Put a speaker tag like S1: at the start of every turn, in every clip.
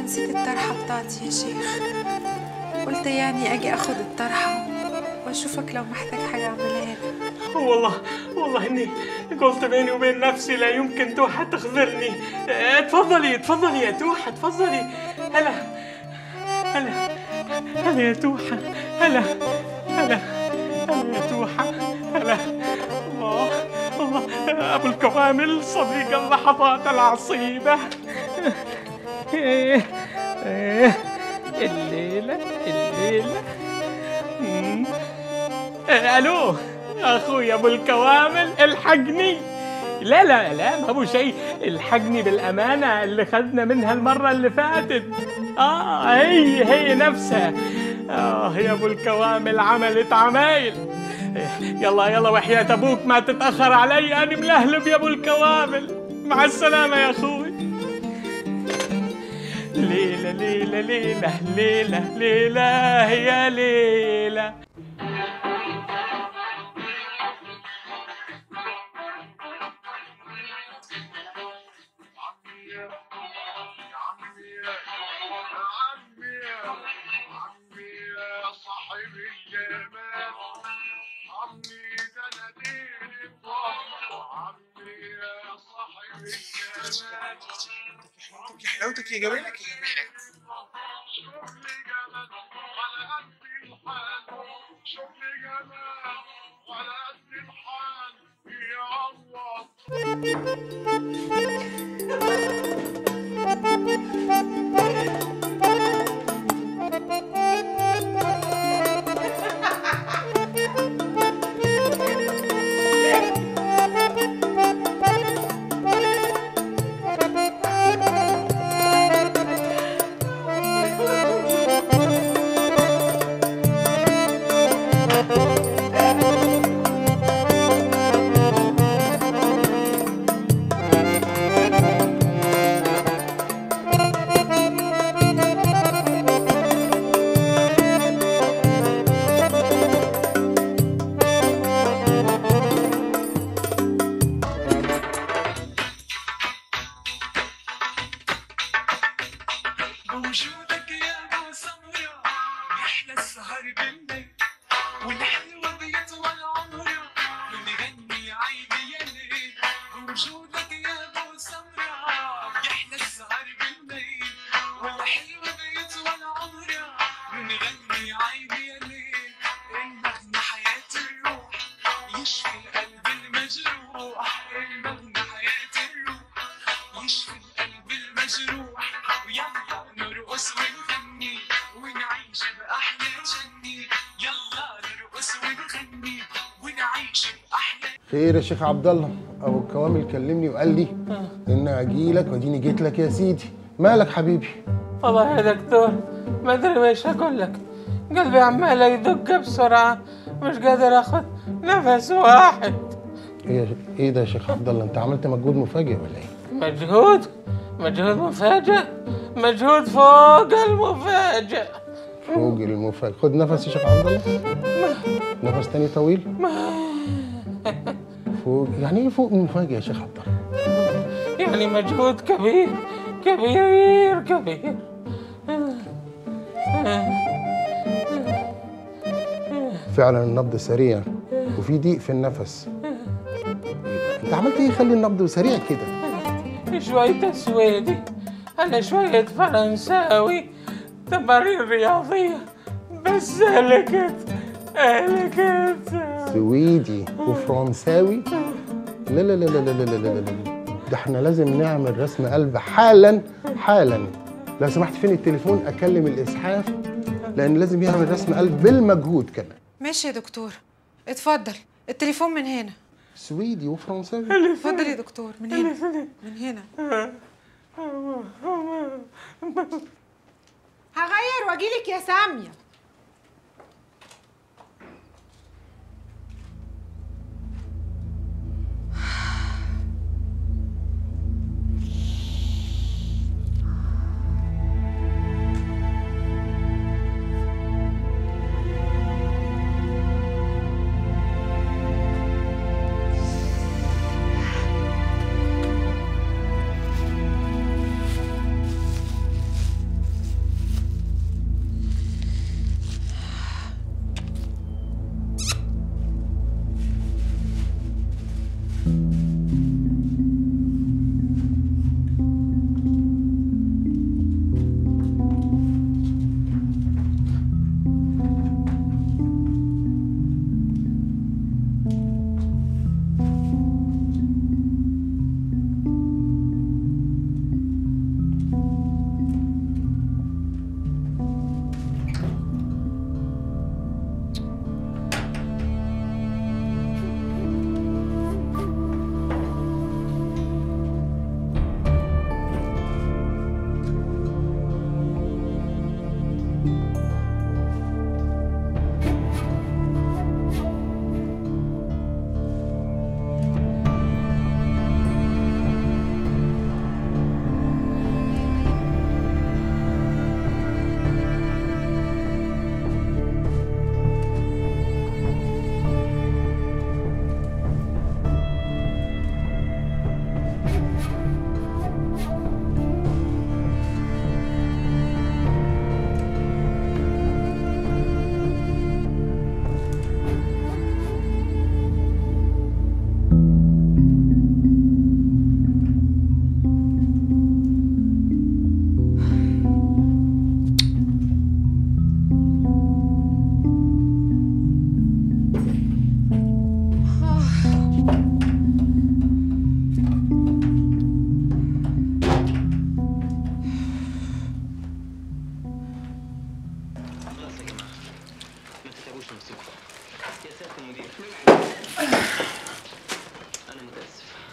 S1: نسيت الطرحة بتاعتي يا شيخ قلت يعني أجي أخد الطرحة وأشوفك لو محتاج حاجة أعملها لك
S2: والله والله اني قلت بيني وبين نفسي لا يمكن توحة تخذلني اه، تفضلي تفضلي يا توحة تفضلي هلا هلا هلا يا توحة هلا هلا هلا يا توحة هلا الله الله ابو الكوامل صديق اللحظات العصيبة إيه، إيه، الليلة الليلة مم. إيه، الو اخويا ابو الكوامل الحقني لا لا لا ما ابو شيء الحقني بالامانه اللي خدنا منها المره اللي فاتت اه هي هي نفسها اه يا ابو الكوامل عملت عمايل يلا يلا وحياة ابوك ما تتاخر علي انا ملهلب يا ابو الكوامل مع السلامه يا اخوي ليلة ليلة ليلة ليلة ليلة يا ليلة
S3: يا حلاوتك يا جمالك يا جمالك
S4: بوجودك يا ابو سمرة يحلى السهر بالليل والحلوة بيطول عمرها ونغني عيني يا ليل بوجودك يا ابو سمرة يحلى السهر بالليل والحلوة بيطول عمرها ونغني عيني يا ليل المغنى حياة الروح يشفي القلب المجروح المغنى حياة الروح يشفي القلب المجروح ويلا نرقص ونغني ونعيش بأحلى جنة يلا نرقص ونغني ونعيش بأحلى
S5: خير يا شيخ عبد الله ابو الكوامل كلمني وقال لي ان اجي لك واديني جيت لك يا سيدي مالك حبيبي
S2: والله يا دكتور ما ادري ايش اقول لك قلبي عمال يدق بسرعه مش قادر اخذ نفس واحد
S5: ايه ايه ده يا شيخ عبد الله انت عملت مجهود مفاجئ ولا ايه
S2: مجهود مجهود مفاجئ مجهود فوق المفاجئ
S5: فوق المفاجئ خد نفس يا شيخ عبد الله نفس تاني طويل فوق يعني ايه فوق المفاجئ يا شيخ عبد الله
S2: يعني مجهود كبير كبير كبير
S5: فعلا النبض سريع وفي ضيق في النفس انت عملت ايه يخلي النبض سريع كده
S2: شوية سويدي على شوية فرنساوي تمارين رياضية بس هلكت هلكت
S5: سويدي وفرنساوي لا لا لا لا لا لا لا لا لا ده احنا لازم نعمل رسم قلب حالا حالا لو سمحت فين التليفون اكلم الاسعاف لان لازم يعمل رسم قلب بالمجهود كمان
S1: ماشي يا دكتور اتفضل التليفون من هنا
S5: سويدي وفرنساوي
S1: اتفضل يا دكتور من هنا من هنا
S6: هغير واجيلك يا ساميه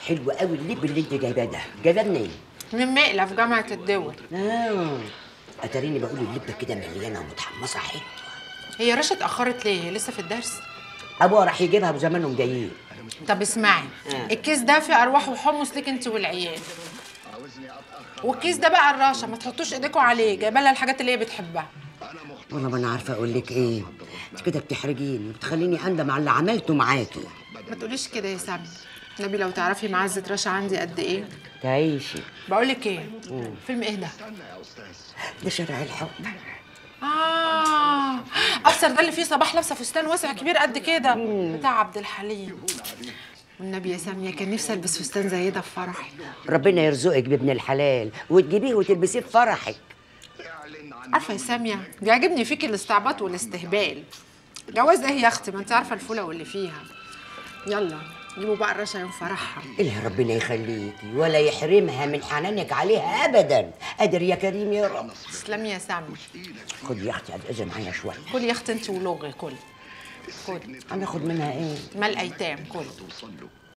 S7: حلو قوي اللب اللي انت جايباه ده جايباه منين؟
S1: من مقلة في جامعة الدول
S7: اه اتاريني بقول اللبه كده مليانه ومتحمصه حلو
S1: هي رشا اتأخرت ليه؟ هي لسه في الدرس؟
S7: ابوها راح يجيبها وزمانهم جايين
S1: طب اسمعي
S7: آه.
S1: الكيس ده فيه أرواح وحمص ليك انت والعيال والكيس ده بقى الرشا ما تحطوش ايديكوا عليه جايبه لها الحاجات اللي هي بتحبها
S7: والله ما انا عارفه اقول لك ايه انت كده بتحرجيني وبتخليني اندم على اللي عملته معاكي
S1: ما تقوليش كده يا سامي نبي لو تعرفي معزة رشا عندي قد ايه
S7: تعيشي
S1: بقولك ايه فيلم ايه ده
S7: ده شارع الحب
S1: اه افسر ده اللي فيه صباح لابسه فستان واسع كبير قد كده بتاع عبد الحليم والنبي يا ساميه كان نفسي البس فستان زي ده في فرحي
S7: ربنا يرزقك بابن الحلال وتجيبيه وتلبسيه في فرحك
S1: عارفه يا ساميه بيعجبني فيكي الاستعباط والاستهبال جواز ايه يا اختي ما انت عارفه الفوله واللي فيها يلا جيبوا بقى الرشا يوم فرحها
S7: إله ربنا يخليكي ولا يحرمها من حنانك عليها ابدا قادر يا كريم يا رب
S1: تسلمي يا سامي
S7: خد يا اختي على الاذن معايا شويه
S1: كل يا اختي انت ولغي كل كل
S7: انا اخد منها ايه
S1: مال ايتام كل